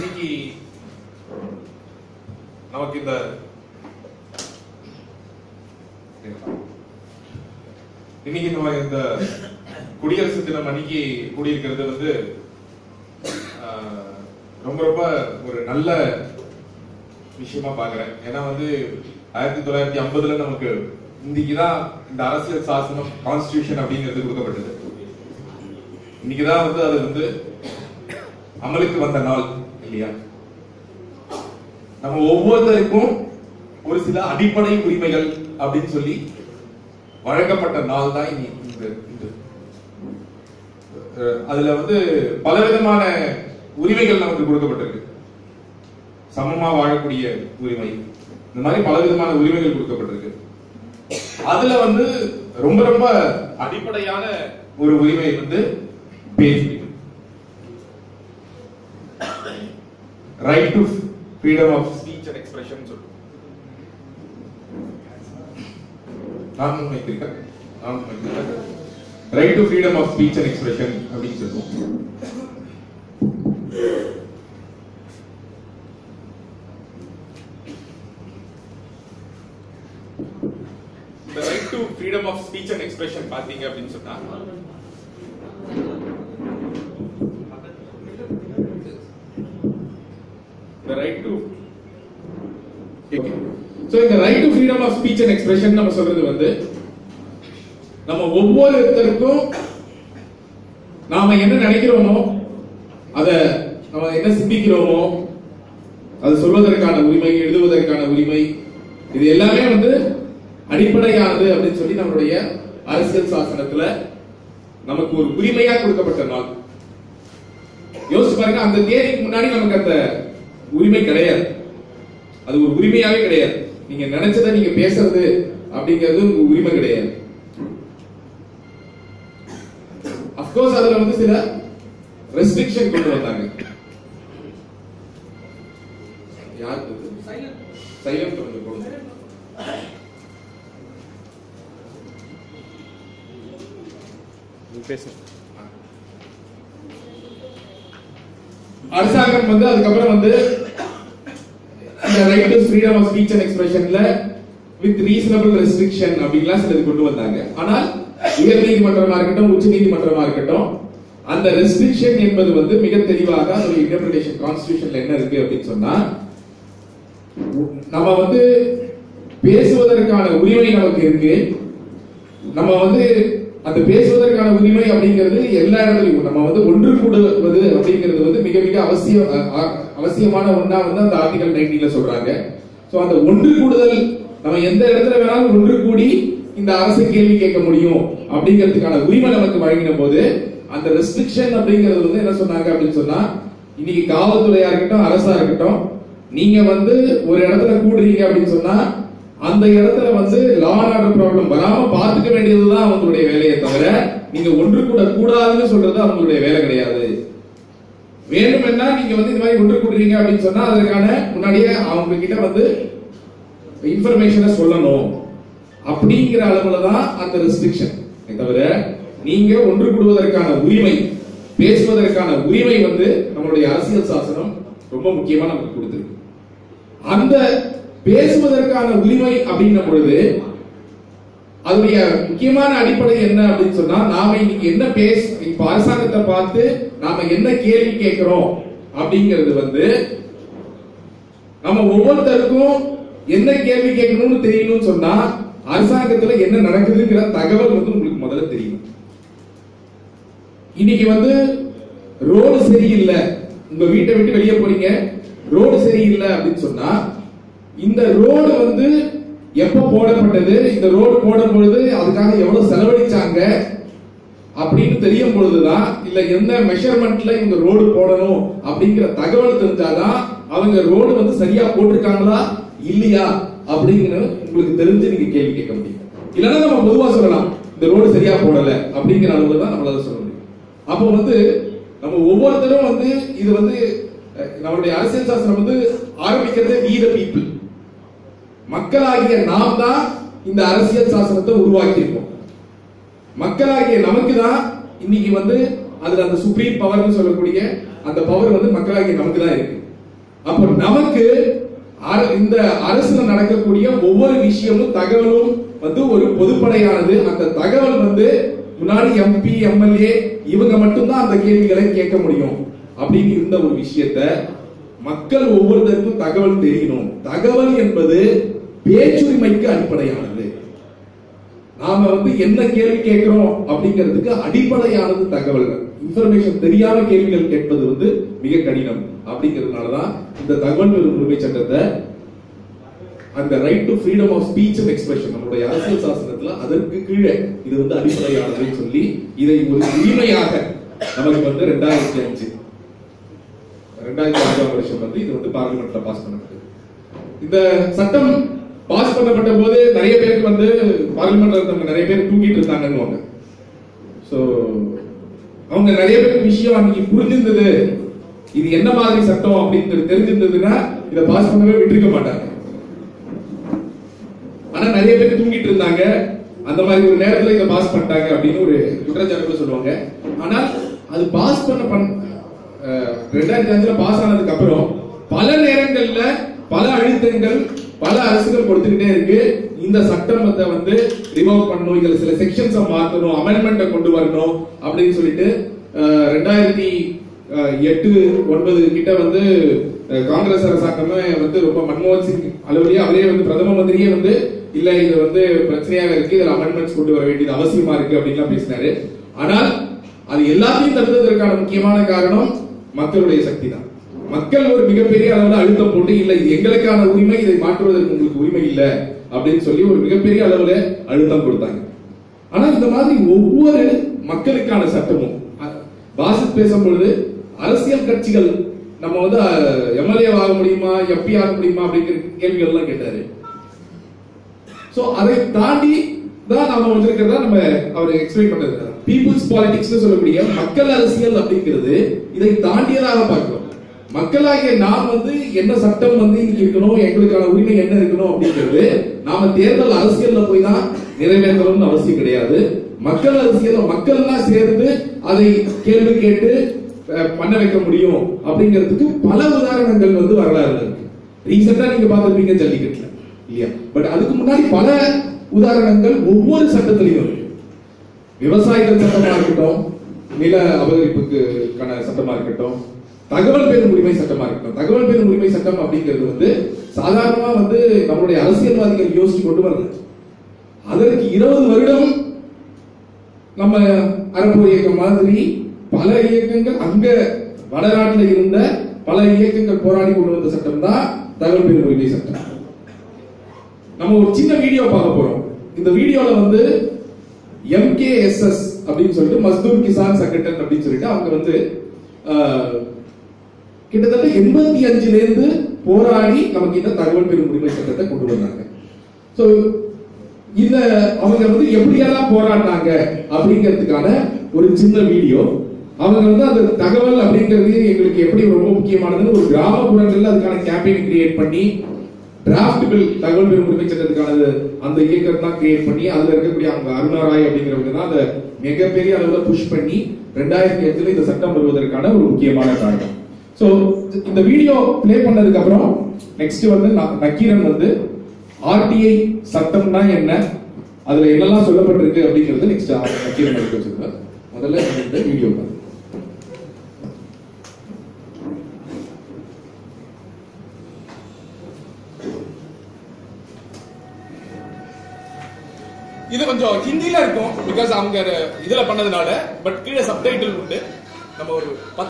இன்னைக்கு நமக்கு இந்த இன்னைக்கு நம்ம இந்த குடியரசு தினம் அன்னைக்கு கூடியிருக்கிறது வந்து ஆஹ், ரொம்ப ரொம்ப ஒரு நல்ல விஷயமா பாக்குறேன் ஏன்னா வந்து ஆயிரத்தி தொள்ளாயிரத்தி ஐம்பதுல நமக்கு இன்னைக்கு தான் இந்த அரசியல் சாசனம் கான்ஸ்டிடியூஷன் அப்படிங்கிறது கொடுக்கப்பட்டது இன்னைக்கு தான் வந்து அது வந்து அமலுக்கு வந்த நாள் இல்லையா நம்ம ஒவ்வொருத்தருக்கும் ஒரு சில அடிப்படை உரிமைகள் அப்படின்னு சொல்லி வழங்கப்பட்ட நாள் தான் இனி இந்த இது அஹ் அதுல வந்து பலவிதமான உரிமைகள் நமக்கு கொடுக்கப்பட்டிருக்கு சமமா வாழக்கூடிய உரிமை இந்த மாதிரி பலவிதமான உரிமைகள் கொடுக்கப்பட்டிருக்கு அதுல வந்து ரொம்ப ரொம்ப அடிப்படையான ஒரு உரிமை வந்து பேச்சு right to freedom of speech and expression சொல்லுவோம் நான் முன்வைத்திருக்கேன் நான் முன்வைத்திருக்கேன் right to freedom of speech and expression அப்படின்னு சொல்லுவோம் இந்த right to freedom of speech and expression பாத்தீங்க அப்படின்னு சொன்னா the right to சோ இந்த right to freedom of speech and expression நம்ம சொல்றது வந்து நம்ம ஒவ்வொருத்தருக்கும் நாம என்ன நினைக்கிறோமோ அத நம்ம என்ன சிந்திக்கிறோமோ அது சொல்வதற்கான உரிமை எழுதுவதற்கான உரிமை இது எல்லாமே வந்து அடிப்படையானது அப்படின்னு சொல்லி நம்மளுடைய அரசியல் சாசனத்துல நமக்கு ஒரு உரிமையா கொடுக்கப்பட்ட நாள் யோசிச்சு பாருங்க அந்த தேதிக்கு முன்னாடி நமக்கு அந்த உரிமை கிடையாது அது ஒரு உரிமையாவே கிடையாது நீங்க நினைச்சதை நீங்க பேசுறது அப்படிங்கிறது உங்க உரிமை கிடையாது அப்கோர்ஸ் அதுல வந்து சில ரெஸ்ட்ரிக்ஷன் கொண்டு வந்தாங்க யாருக்கு சைலண்ட் கொஞ்சம் போடுங்க பேசுங்க அரசாங்கம் வந்து அதுக்கப்புறம் வந்து இந்த right to freedom of speech and எக்ஸ்பிரஷன்ல வித் ரீசனபிள் ரெஸ்ட்ரிக்ஷன் அப்படின்லாம் சிலது கொண்டு வந்தாங்க ஆனால் உயர் நீதிமன்றமா இருக்கட்டும் உச்ச நீதிமன்றமா இருக்கட்டும் அந்த ரெஸ்ட்ரிக்ஷன் என்பது வந்து மிக தெளிவாக அதோட இன்டர்பிரிட்டேஷன் கான்ஸ்டிடியூஷன்ல என்ன இருக்கு அப்படின்னு சொன்னா நம்ம வந்து பேசுவதற்கான உரிமை நமக்கு இருக்கு நம்ம வந்து அந்த பேசுவதற்கான உரிமை அப்படிங்கிறது எல்லா இடத்துலயும் நம்ம வந்து ஒன்று கூடுவது அப்படிங்கிறது வந்து மிக மிக அவசியம் அ- அ- அவசியமான ஒண்ணா வந்து அந்த ஆர்டிகல் நைன்டீன்ல சொல்றாங்க சோ அந்த ஒன்று கூடுதல் நம்ம எந்த இடத்துல வேணாலும் ஒன்று கூடி இந்த அரசு கேள்வி கேட்க முடியும் அப்படிங்கிறதுக்கான உரிமை நமக்கு வழங்கின போது அந்த ரெஸ்ட்ரிக்ஷன் அப்படிங்கிறது வந்து என்ன சொன்னாங்க அப்படின்னு சொன்னா இன்னைக்கு காவல்துறையா இருக்கட்டும் அரசா இருக்கட்டும் நீங்க வந்து ஒரு இடத்துல கூடுறீங்க அப்படின்னு சொன்னா அந்த இடத்துல வந்து லா அண்ட் ஆர்டர் ப்ராப்ளம் வராம பாத்துக்க வேண்டியதுதான் அவங்களுடைய வேலையை தவிர நீங்க ஒன்று கூட கூடாதுன்னு சொல்றது அவங்களுடைய வேலை கிடையாது வேணுமென்னா நீங்க வந்து இந்த மாதிரி ஒன்று கூடுறீங்க அப்படின்னு சொன்னா அதற்கான முன்னாடியே அவங்க கிட்ட வந்து இன்ஃபர்மேஷனை சொல்லணும் அப்படிங்கிற அளவுல தான் அந்த ரெஸ்ட்ரிக்ஷன் தவிர நீங்க ஒன்று கூடுவதற்கான உரிமை பேசுவதற்கான உரிமை வந்து நம்மளுடைய அரசியல் சாசனம் ரொம்ப முக்கியமா நமக்கு கொடுத்திருக்கு அந்த பேசுவதற்கான உரிமை அப்படின்ன பொழுது அதனுடைய முக்கியமான அடிப்படை என்ன அப்படின்னு சொன்னா நாம இன்னைக்கு என்ன பேச இப்ப அரசாங்கத்தை பார்த்து நாம என்ன கேள்வி கேட்கிறோம் அப்படிங்கிறது வந்து நம்ம ஒவ்வொருத்தருக்கும் என்ன கேள்வி கேட்கணும்னு தெரியணும்னு சொன்னா அரசாங்கத்துல என்ன நடக்குதுங்கிற தகவல் வந்து உங்களுக்கு முதல்ல தெரியும் இன்னைக்கு வந்து ரோடு சரியில்லை உங்க வீட்டை விட்டு வெளியே போறீங்க ரோடு சரியில்லை அப்படின்னு சொன்னா இந்த ரோடு வந்து எப்ப போடப்பட்டது இந்த ரோடு போடும் பொழுது அதுக்காக எவ்வளவு செலவழிச்சாங்க அப்படின்னு தெரியும் பொழுதுதான் இல்ல எந்த மெஷர்மெண்ட்ல இவங்க ரோடு போடணும் அப்படிங்கிற தகவல் தெரிஞ்சாதான் அவங்க ரோடு வந்து சரியா போட்டிருக்காங்களா இல்லையா அப்படின்னு உங்களுக்கு தெரிஞ்சு நீங்க கேள்வி கேட்க முடியும் இல்லைன்னா நம்ம பொதுவா சொல்லலாம் இந்த ரோடு சரியா போடல அப்படிங்கிற அளவுல தான் நம்மளால சொல்ல முடியும் அப்போ வந்து நம்ம ஒவ்வொருத்தரும் வந்து இது வந்து அஹ், நம்மளுடைய அரசியல் சாஸ்திரம் வந்து ஆரம்பிக்கிறதே we the people மக்களாகிய நாம் தான் இந்த அரசியல் சாசனத்தை உருவாக்கி இருக்கோம் மக்களாகிய நமக்கு தான் இன்னைக்கு வந்து அதுல அந்த சுப்ரீம் பவர்னு சொல்லக்கூடிய அந்த பவர் வந்து மக்களாகிய நமக்கு தான் இருக்கு அப்போ நமக்கு அர- இந்த அரசுல நடக்கக்கூடிய ஒவ்வொரு விஷயமும் தகவலும் வந்து ஒரு பொதுப்படையானது அந்த தகவல் வந்து முன்னாடி எம்பி எம்எல்ஏ இவங்க மட்டும்தான் அந்த கேள்விகளை கேட்க முடியும் அப்படின்னு இருந்த ஒரு விஷயத்த மக்கள் ஒவ்வொருத்தருக்கும் தகவல் தெரியணும் தகவல் என்பது பேச்சுரிமைக்கு அடிப்படையானது நாம வந்து என்ன கேள்வி கேட்கிறோம் அப்படிங்கிறதுக்கு அடிப்படையானது தகவல்கள் இன்ஃபர்மேஷன் தெரியாத கேள்விகள் கேட்பது வந்து மிக கடினம் அப்படிங்கிறதுனாலதான் இந்த தகவல் பெறும் உரிமை சட்டத்தை அந்த right to freedom of speech and expression நம்மளுடைய அரசியல் சாசனத்துல அதற்கு கீழே இது வந்து அடிப்படையானதுன்னு சொல்லி இதை ஒரு உரிமையாக நமக்கு வந்து ரெண்டாயிரத்தி அஞ்சு ரெண்டாயிரத்தி அஞ்சாம் வருஷம் வந்து இது வந்து பார்லிமெண்ட்ல பாஸ் பண்ணப்பட்டது இந்த சட்டம் பாஸ் பண்ணப்பட்ட போது நிறைய பேருக்கு வந்து பார்லிமெண்ட்ல இருந்தவங்க நிறைய பேர் தூங்கிட்டு இருந்தாங்கன்னு சோ அவங்க நிறைய பேருக்கு விஷயம் அன்னைக்கு புரிஞ்சிருந்தது இது என்ன மாதிரி சட்டம் அப்படின்னு தெரிஞ்சிருந்ததுன்னா இதை பாஸ் பண்ணவே விட்டுருக்க மாட்டாங்க ஆனா நிறைய பேர் தூங்கிட்டு இருந்தாங்க அந்த மாதிரி ஒரு நேரத்துல இதை பாஸ் பண்ணிட்டாங்க அப்படின்னு ஒரு குற்றச்சாட்டு சொல்லுவாங்க ஆனால் அது பாஸ் பண்ண பண் அஹ், ரெண்டாயிரத்தி அஞ்சுல பாஸ் ஆனதுக்கு அப்புறம் பல நேரங்கள்ல பல அழுத்தங்கள் பல அரசுகள் கொடுத்துக்கிட்டே இருக்கு இந்த சட்டமத்தை வந்து ரிமூவ் பண்ணணும் இதுல சில செக்ஷன்ஸை மாத்தணும் அமெண்ட்மெண்ட்டை கொண்டு வரணும் அப்படின்னு சொல்லிட்டு அஹ், ரெண்டாயிரத்தி அஹ், எட்டு ஒன்பது கிட்ட வந்து அஹ், காங்கிரஸ் அரசாங்கமே வந்து ரொம்ப மன்மோகன் சிங் அளவுலயே அவரே வந்து பிரதம மந்திரியே வந்து இல்ல இது வந்து பிரச்சனையாக இருக்கு இதுல அமெண்ட்மெண்ட்ஸ் கொண்டு வர வேண்டியது அவசியமா இருக்கு அப்படின்லாம் பேசினாரு ஆனால் அது எல்லாத்தையும் தடுத்ததற்கான முக்கியமான காரணம் மக்களுடைய சக்தி தான் மக்கள் ஒரு மிகப்பெரிய அளவுல அழுத்தம் போட்டு இல்ல இது எங்களுக்கான உரிமை இதை மாற்றுவதற்கு உங்களுக்கு உரிமை இல்ல அப்படின்னு சொல்லி ஒரு மிகப்பெரிய அளவுல அழுத்தம் கொடுத்தாங்க ஆனா இந்த மாதிரி ஒவ்வொரு மக்களுக்கான சட்டமும் அ- பாசித் பேசும்பொழுது அரசியல் கட்சிகள் நம்ம வந்து எம்எல்ஏ ஆக முடியுமா எம்பி ஆக முடியுமா அப்படிங்கிற கேள்விகள் எல்லாம் கேட்டாரு சோ அதை தாண்டி தான் நாம வந்திருக்கிறதா நம்ம அவர் எக்ஸ்பிளைன் பண்றது பீப்புள்ஸ் பாலிடிக்ஸ் சொல்லக்கூடிய மக்கள் அரசியல் அப்படிங்கிறது இதை தாண்டியதாக பார்க்கிறோம் மக்களாகிய நாம் வந்து என்ன சட்டம் வந்து இன்னைக்கு இருக்கணும் எங்களுக்கான உரிமை என்ன இருக்கணும் அப்படிங்கிறது நாம தேர்தல் அரசியல்ல போய் தான் நிறைவேற்றணும்னு அவசியம் கிடையாது மக்கள் அரசியல் மக்கள்லாம் சேர்ந்து அதை கேள்வி கேட்டு அஹ், பண்ண வைக்க முடியும் அப்படிங்கிறதுக்கு பல உதாரணங்கள் வந்து வரலாறுல இருக்கு ரீசெண்டா நீங்க பார்த்திருப்பீங்க ஜல்லிக்கட்டுல இல்லையா பட் அதுக்கு முன்னாடி பல உதாரணங்கள் ஒவ்வொரு சட்டத்திலையும் இருக்கு விவசாயிகள் சட்டமா இருக்கட்டும் நில அபகரிப்புக்கான சட்டமா இருக்கட்டும் தகவல் பெறும் உரிமை சட்டமா இருக்கட்டும் தகவல் பெறும் உரிமை சட்டம் அப்படிங்கிறது வந்து சாதாரணமா வந்து நம்மளுடைய அரசியல்வாதிகள் யோசிச்சு கொண்டு வரல அதற்கு இருபது வருடம் நம்ம அறப்போர் இயக்கம் மாதிரி பல இயக்கங்கள் அங்க வடநாட்டில் இருந்த பல இயக்கங்கள் போராடி கொண்டு வந்த சட்டம் தான் தகவல் பெறும் உரிமை சட்டம் நம்ம ஒரு சின்ன வீடியோ பார்க்க போறோம் இந்த வீடியோல வந்து எம்கேஎஸ்எஸ் அப்படின்னு சொல்லிட்டு மஸ்தூர் கிசான் சங்கட்டன் அப்படின்னு சொல்லிட்டு அவங்க வந்து ஆஹ், கிட்டத்தட்ட எண்பத்தி அஞ்சுல இருந்து போராடி நமக்கு இந்த தகவல் பெறும் உரிமை சட்டத்தை கொண்டு வந்தாங்க சோ இந்த அவங்க வந்து எப்படியெல்லாம் போராடினாங்க அப்படிங்கிறதுக்கான ஒரு சின்ன வீடியோ அவங்க வந்து அந்த தகவல் அப்படிங்கிறது எங்களுக்கு எப்படி ரொம்ப முக்கியமானதுன்னு ஒரு கிராமப்புறங்கள்ல அதுக்கான கேம்பெயின் கிரியேட் பண்ணி டிராஃப்ட் பில் தகவல் பெறும் உரிமை சட்டத்துக்கானது அந்த இயக்கம் தான் கிரியேட் பண்ணி அதுல இருக்கக்கூடிய அவங்க அருணா ராய் அப்படிங்கிறவங்க தான் அதை மிகப்பெரிய அளவுல புஷ் பண்ணி ரெண்டாயிரத்தி அஞ்சுல இந்த சட்டம் வருவதற்கான ஒரு முக்கியமான காரணம் சோ இந்த வீடியோ ப்ளே பண்ணதுக்கு அப்புறம் நெக்ஸ்ட் வந்து ந- நக்கீரன் வந்து ஆர்டிஐ சட்டம்னா என்ன அதுல என்னெல்லாம் சொல்லப்பட்டிருக்கு அப்படிங்கிறது நெக்ஸ்ட் நக்கீரன் எடுத்து வச்சிருக்காரு முதல்ல இந்த வீடியோ பாருங்க இது கொஞ்சம் ஹிந்தில இருக்கும் பிகாஸ் அவங்க இதுல பண்ணதுனால பட் கீழே சப்டைட்டில் உண்டு நம்ம ஒரு பத்து